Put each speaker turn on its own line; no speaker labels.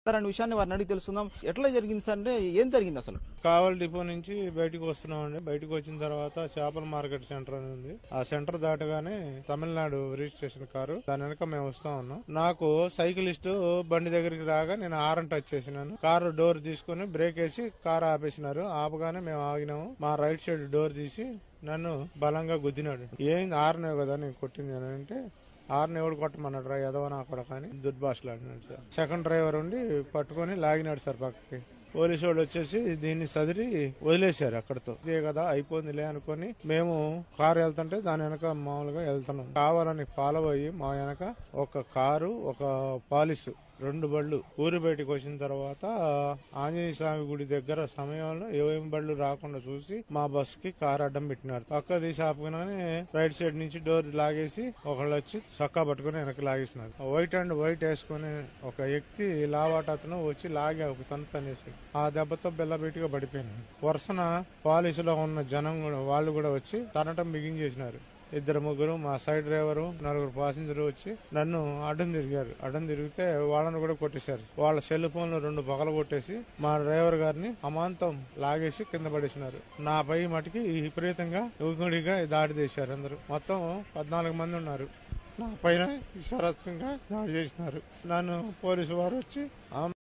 sir అనే విషయాన్ని వారిని అడిగి తెలుసుకుందాం ఎట్లా జరిగింది సార్ అంటే ఏం జరిగింది అసలు
కావల్ డిపో నుంచి బయటకు వస్తున్నామండి బయటకు వచ్చిన తర్వాత చేపల మార్కెట్ సెంటర్ అని ఉంది ఆ సెంటర్ దాటగానే తమిళనాడు రిజిస్ట్రేషన్ కారు దాని వెనక మేము వస్తా ఉన్నాం నాకు సైకిలిస్ట్ బండి దగ్గరికి రాగా నేను ఆరం టచ్ చేసినాను కారు డోర్ తీసుకుని బ్రేక్ వేసి కారు ఆపేసినారు ఆపగానే మేము ఆగినాము మా రైట్ సైడ్ డోర్ తీసి నన్ను బలంగా గుద్దినాడు ఏంది ఆరనే కదా నేను కొట్టింది అని అంటే ఆరుని ఎవడు కొట్టమన్నాడు రా ఎదవ నా కూడా కానీ దుర్భాషలాడినాడు సార్ సెకండ్ డ్రైవర్ ఉండి పట్టుకొని లాగినాడు సార్ పక్కకి పోలీసు వాళ్ళు వచ్చేసి దీన్ని సదిరి వదిలేశారు అక్కడతో ఇదే కదా అయిపోయిందిలే అనుకొని మేము కారు వెళ్తుంటే దాని వెనక మామూలుగా వెళ్తున్నాం కావాలని ఫాలో అయ్యి మా వెనక ఒక కారు ఒక పాలిసు రెండు బళ్ళు ఊరు బయటకు వచ్చిన తర్వాత ఆంజనేయ స్వామి గుడి దగ్గర సమయంలో ఏమేమి బళ్ళు రాకుండా చూసి మా బస్ కి కారు అడ్డం పెట్టినారు పక్క తీసి ఆపుకునే రైట్ సైడ్ నుంచి డోర్ లాగేసి ఒకళ్ళు వచ్చి చక్కా పట్టుకుని వెనక్కి లాగేసినారు వైట్ అండ్ వైట్ వేసుకుని ఒక వ్యక్తి లావాట అతను వచ్చి లాగే ఒక తను తనేసి ఆ దెబ్బతో బెల్లబెట్టిగా పడిపోయినాడు వరుసన పాలిసులో ఉన్న జనం కూడా వాళ్ళు కూడా వచ్చి తనటం బిగించేసినారు ఇద్దరు ముగ్గురు మా సైడ్ డ్రైవరు నలుగురు ప్యాసింజర్ వచ్చి నన్ను అడ్డం తిరిగారు అడ్డం తిరిగితే వాళ్ళని కూడా కొట్టేశారు వాళ్ళ సెల్ ఫోన్లు రెండు పగల కొట్టేసి మా డ్రైవర్ గారిని అమాంతం లాగేసి కింద పడేసినారు నా పై మటుకి విపరీతంగా యుగుడిగా దాడి చేశారు అందరూ మొత్తం పద్నాలుగు మంది ఉన్నారు నా పైన విశ్వరత్వంగా దాడి చేసినారు నన్ను పోలీసు వారు వచ్చి